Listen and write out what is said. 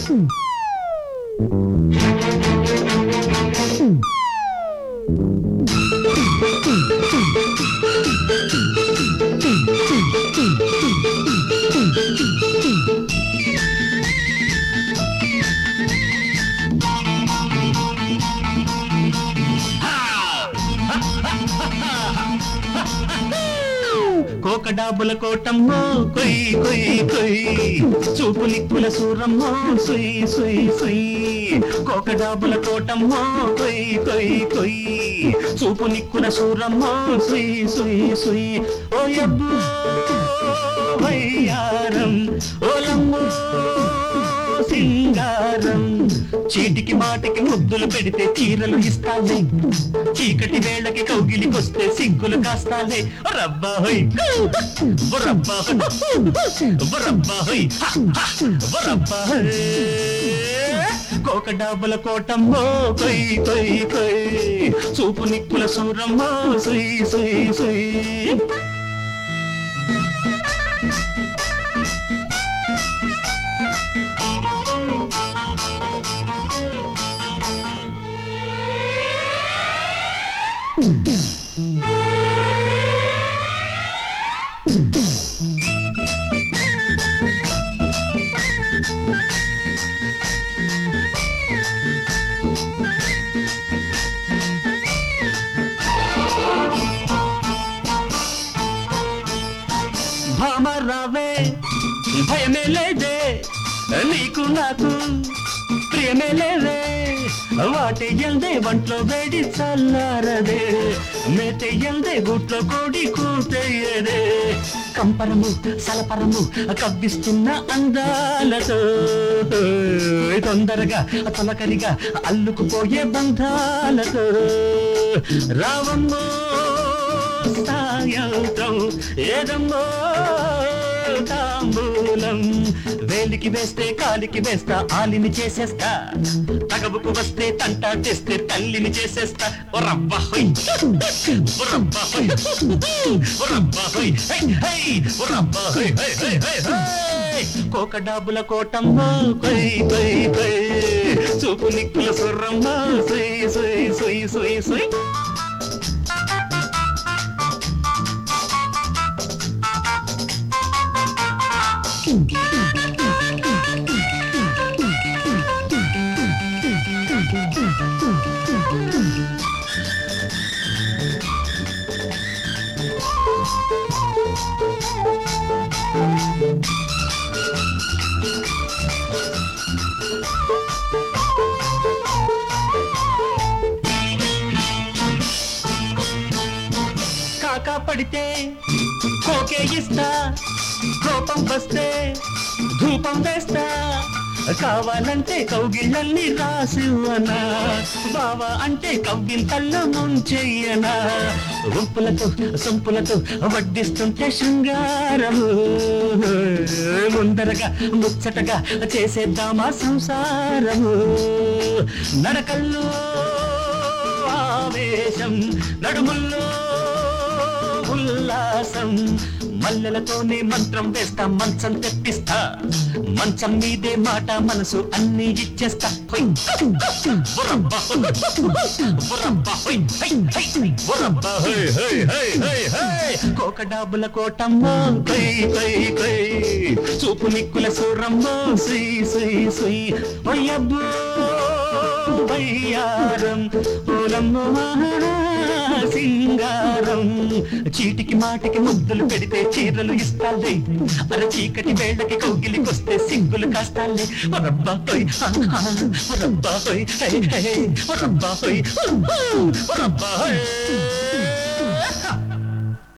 కోకడాబుల కోటమ్మో కొయ్ కొయ్ కొయ్ చూపు నిక్కుల సూరమ్మో సుయ్ సుయ్ సుయ్ కోకడాబుల కోటమ్మో కొయ్ కొయ్ కొయ్ చూపు నిక్కుల సూరమ్మో సుయ్ సుయ్ సుయ్ ఓ యబ్బో వయ్యారం ఓలమ్మో సింగారం చీటికి మాటికి ముద్దులు పెడితే చీరలు ఇస్తాలే చీకటి వేళకి కౌగిలికొస్తే సిగ్గులు కాస్తాలే ఓ రబ్బా హోయ్ ఓ రబ్బా హోయ్ ఓ రబ్బా హోయ్ హ, హ, ఓ రబ్బా హోయ్. కోకడాబుల కోటమ్మో కొయ్ కొయ్ కొయ్ చూపు నిక్కుల సూరమ్మో సుయ్ సుయ్ సుయ్ భామ రావే భయమే లేదే నీకు నాకు ప్రియమే లేదే వాటి ఎల్దే వంట్లో వేడి చల్లారదే మేత ఎల్దే గుట్లో కోడి కూతయ్యదే కంపరము సలపరము కవ్విస్తున్న అందాలతో తొందరగా తొలకరిగా అల్లుకుపోయే బంధాలతో రావమ్మో సాయంత్రం ఏదమ్మో తాంబూలం వేలికి వేస్తే కాలికి వేస్తా ఆలిని చేసేస్తా తగబుకు వస్తే తంట తెస్తే తల్లిని చేసేస్తా ఓ రబ్బా హొయ్ ఓ రబ్బా హొయ్ ఓ రబ్బా హొయ్ హై హై ఓ రబ్బా హొయ్ హై హై హై హై కోకడాబుల కోటమ్మ కొయ్ కొయ్ కొయ్ చూపు నిక్కుల సుర్రమ్మ సుయ్ సుయ్ సుయ్ సుయ్ సుయ్ కాకా పడితే కోకే ఇస్తా కోపం వస్తే ధూపం వేస్తా కావాలంటే కౌగిళ్ళల్ని రాసివనా బావా అంటే కవ్వింతల్లో ముంచెయ్యనా గుంపులతో సొంపులతో వడ్డిస్తుంటే శృంగారము ముందరగా ముచ్చటగా చేసేద్దామా సంసారము నడకల్లో ఆవేశం నడుముల్లో ఉల్లాసం మల్లెలతోనే మంత్రం వేస్తా మంచం తెప్పిస్తా మంచం మీదే మాట మనసు అన్ని ఇచ్చేస్తా హొయ్. బుర్రబ్బా హొయ్. బుర్రబ్బా హొయ్. హై, హై. బుర్రబ్బా హొయ్, హొయ్, హొయ్, హొయ్, హొయ్. కోకడాబుల కోటమ్మ కొయ్ కొయ్ కొయ్ చూపు నిక్కుల సూరమ్మ సుయ్ సుయ్ సుయ్ ఒయ్యబ్బో వయ్యారం ఓలమ్మో సింగారం చీటికి మాటికి ముద్దులు పెడితే చీరలు ఇస్తాలే అర చీకటి వేళకి కౌగిలికొస్తే సిగ్గులు కాస్తాలే రబ్బా హోయ్ రబ్బా హోయ్ హై హై రబ్బా హోయ్ రబ్బా హోయ్